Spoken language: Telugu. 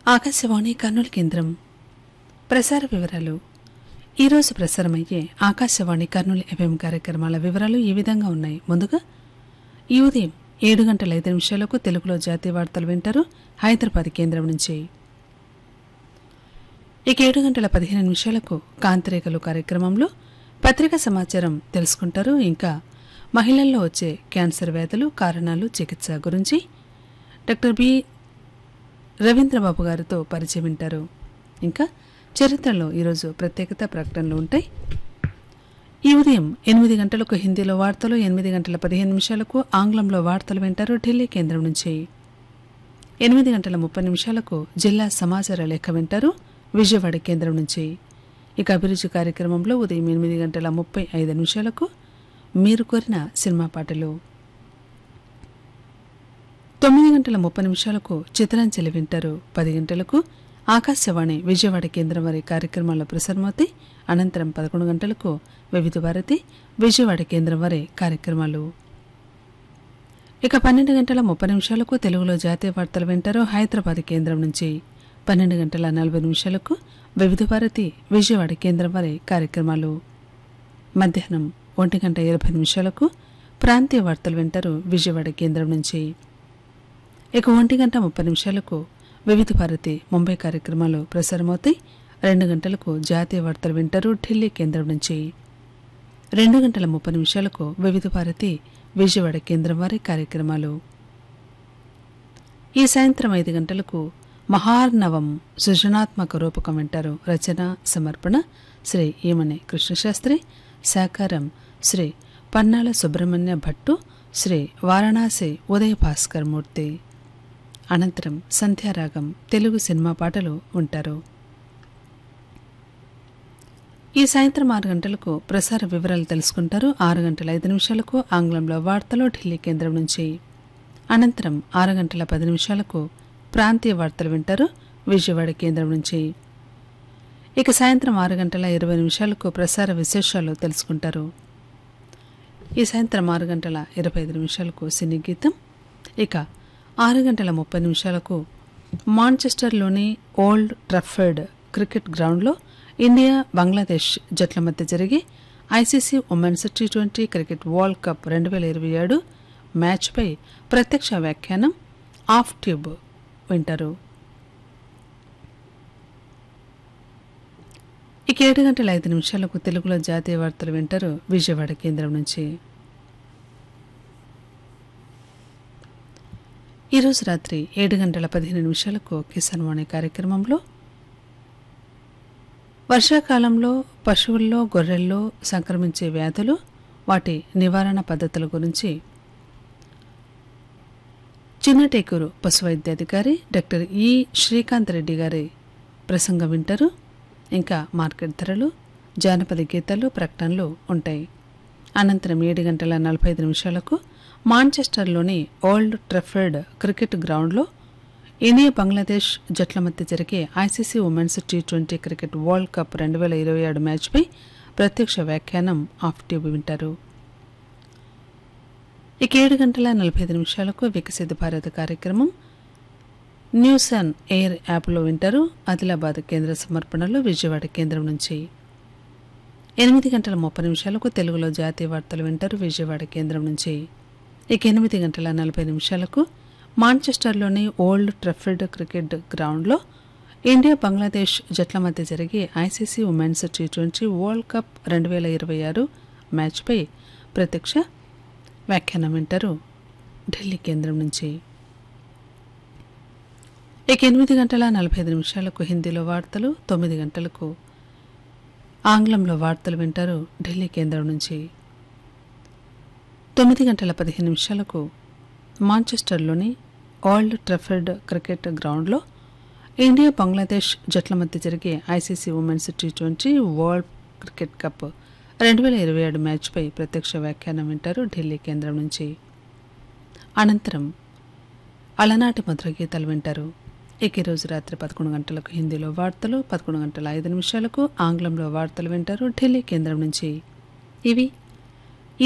ఆకాశవాణి కర్నూలు కేంద్రం ప్రసార వివరాలు ఈరోజు ప్రసారమయ్యే ఆకాశవాణి కర్నూలు ఎఫ్ఎం కార్యక్రమాల వివరాలు ఈ విధంగా ఉన్నాయి ముందుగా ఈ ఉదయం ఏడు గంటల ఐదు నిమిషాలకు తెలుగులో జాతీయ వార్తలు వింటారు హైదరాబాద్ కేంద్రం నుంచి ఇక ఏడు గంటల పదిహేను నిమిషాలకు కాంతిరేఖలు కార్యక్రమంలో పత్రికా సమాచారం తెలుసుకుంటారు ఇంకా మహిళల్లో వచ్చే క్యాన్సర్ వ్యాధులు కారణాలు చికిత్స గురించి డాక్టర్ బి రవీంద్రబాబు గారితో పరిచయం వింటారు ఇంకా చరిత్రలో ఈరోజు ప్రత్యేకత ప్రకటనలు ఉంటాయి ఈ ఉదయం ఎనిమిది గంటలకు హిందీలో వార్తలు ఎనిమిది గంటల పదిహేను నిమిషాలకు ఆంగ్లంలో వార్తలు వింటారు ఢిల్లీ కేంద్రం నుంచి ఎనిమిది గంటల ముప్పై నిమిషాలకు జిల్లా సమాచార లేఖ వింటారు విజయవాడ కేంద్రం నుంచి ఇక అభిరుచి కార్యక్రమంలో ఉదయం ఎనిమిది గంటల ముప్పై ఐదు నిమిషాలకు మీరు కోరిన సినిమా పాటలు తొమ్మిది గంటల ముప్పై నిమిషాలకు చిత్రాంజలి వింటారు పది గంటలకు ఆకాశవాణి విజయవాడ కేంద్రం వారి కార్యక్రమాల్లో ప్రసారమవుతాయి అనంతరం పదకొండు గంటలకు వివిధ భారతి విజయవాడ కేంద్రం వారి కార్యక్రమాలు ఇక పన్నెండు గంటల ముప్పై నిమిషాలకు తెలుగులో జాతీయ వార్తలు వింటారు హైదరాబాద్ కేంద్రం నుంచి పన్నెండు గంటల నలభై నిమిషాలకు వివిధ భారతి విజయవాడ కేంద్రం వారి కార్యక్రమాలు మధ్యాహ్నం ఒంటి గంట ఇరవై నిమిషాలకు ప్రాంతీయ వార్తలు వింటారు విజయవాడ కేంద్రం నుంచి ఇక ఒంటి గంట ముప్పై నిమిషాలకు వివిధ భారతి ముంబై కార్యక్రమాలు ప్రసారమవుతాయి రెండు గంటలకు జాతీయ వార్తలు వింటారు ఢిల్లీ కేంద్రం నుంచి రెండు గంటల ముప్పై నిమిషాలకు వివిధ భారతి విజయవాడ కేంద్రం వారి కార్యక్రమాలు ఈ సాయంత్రం ఐదు గంటలకు మహార్నవం సృజనాత్మక రూపకం వింటారు రచన సమర్పణ శ్రీ ఈమని కృష్ణశాస్త్రి సాకారం శ్రీ పన్నాల సుబ్రహ్మణ్య భట్టు శ్రీ వారణాసి ఉదయ భాస్కర్ మూర్తి అనంతరం సంధ్యారాగం తెలుగు సినిమా పాటలు ఉంటారు ఈ సాయంత్రం ఆరు గంటలకు ప్రసార వివరాలు తెలుసుకుంటారు ఆరు గంటల ఐదు నిమిషాలకు ఆంగ్లంలో వార్తలు ఢిల్లీ కేంద్రం నుంచి అనంతరం ఆరు గంటల పది నిమిషాలకు ప్రాంతీయ వార్తలు వింటారు విజయవాడ కేంద్రం నుంచి ఇక సాయంత్రం ఆరు గంటల ఇరవై నిమిషాలకు ప్రసార విశేషాలు తెలుసుకుంటారు ఈ సాయంత్రం ఆరు గంటల ఇరవై ఐదు నిమిషాలకు సినీ గీతం ఇక ఆరు గంటల ముప్పై నిమిషాలకు మాంచెస్టర్లోని ఓల్డ్ ట్రఫర్డ్ క్రికెట్ గ్రౌండ్లో ఇండియా బంగ్లాదేశ్ జట్ల మధ్య జరిగే ICC women's T twenty cricket world cup రెండు వేల ఇరవై ఏడు మ్యాచ్పై ప్రత్యక్ష వ్యాఖ్యానం ఆఫ్ ట్యూబ్ వింటారు ఇక ఏడు గంటల ఐదు నిమిషాలకు తెలుగులో జాతీయ వార్తలు వింటారు విజయవాడ కేంద్రం నుంచి ఈరోజు రాత్రి ఏడు గంటల పదిహేను నిమిషాలకు కిసాన్ వాణి కార్యక్రమంలో వర్షాకాలంలో పశువుల్లో గొర్రెల్లో సంక్రమించే వ్యాధులు వాటి నివారణ పద్ధతుల గురించి చిన్నటేకూరు పశు వైద్యాధికారి డాక్టర్ ఈ శ్రీకాంత్ రెడ్డి గారి ప్రసంగం వింటారు ఇంకా మార్కెట్ ధరలు జానపద గీతాలు ప్రకటనలు ఉంటాయి అనంతరం ఏడు గంటల నలభై ఐదు నిమిషాలకు మాంచెస్టర్లోని ఓల్డ్ ట్రఫర్డ్ క్రికెట్ గ్రౌండ్లో ఇండియా బంగ్లాదేశ్ జట్ల మధ్య జరిగే ICC women's T twenty cricket world cup రెండు వేల ఇరవై ఏడు మ్యాచ్పై ప్రత్యక్ష వ్యాఖ్యానం ఆఫ్ ట్యూబ్ వింటారు ఇక ఏడు గంటల నలభై ఐదు నిమిషాలకు వికసిత భారత్ కార్యక్రమం న్యూస్ అండ్ ఎయిర్ యాప్లో వింటారు ఆదిలాబాద్ కేంద్ర సమర్పణలో విజయవాడ కేంద్రం నుంచి ఎనిమిది గంటల ముప్పై నిమిషాలకు తెలుగులో జాతీయ వార్తలు వింటారు విజయవాడ కేంద్రం నుంచి ఇక ఎనిమిది గంటల నలభై నిమిషాలకు మాంచెస్టర్లోని ఓల్డ్ ట్రఫర్డ్ క్రికెట్ గ్రౌండ్లో ఇండియా బంగ్లాదేశ్ జట్ల మధ్య జరిగే ICC women's T twenty world cup రెండు వేల ఇరవై ఆరు మ్యాచ్పై ప్రత్యక్ష వ్యాఖ్యానం వింటారు ఢిల్లీ కేంద్రం నుంచి ఇక ఎనిమిది గంటల నలభై ఐదు నిమిషాలకు హిందీలో వార్తలు తొమ్మిది గంటలకు ఆంగ్లంలో వార్తలు వింటారు ఢిల్లీ కేంద్రం నుంచి తొమ్మిది గంటల పదిహేను నిమిషాలకు మాంచెస్టర్లోని ఓల్డ్ ట్రఫర్డ్ క్రికెట్ గ్రౌండ్లో ఇండియా బంగ్లాదేశ్ జట్ల మధ్య జరిగే ICC women's T twenty world cricket cup రెండు వేల ఇరవై ఏడు మ్యాచ్పై ప్రత్యక్ష వ్యాఖ్యానం వింటారు ఢిల్లీ కేంద్రం నుంచి అనంతరం అలనాటి మధుర గీతాలు వింటారు ఇక ఈరోజు రాత్రి పదకొండు గంటలకు హిందీలో వార్తలు పదకొండు గంటల ఐదు నిమిషాలకు ఆంగ్లంలో వార్తలు వింటారు ఢిల్లీ కేంద్రం నుంచి ఇవి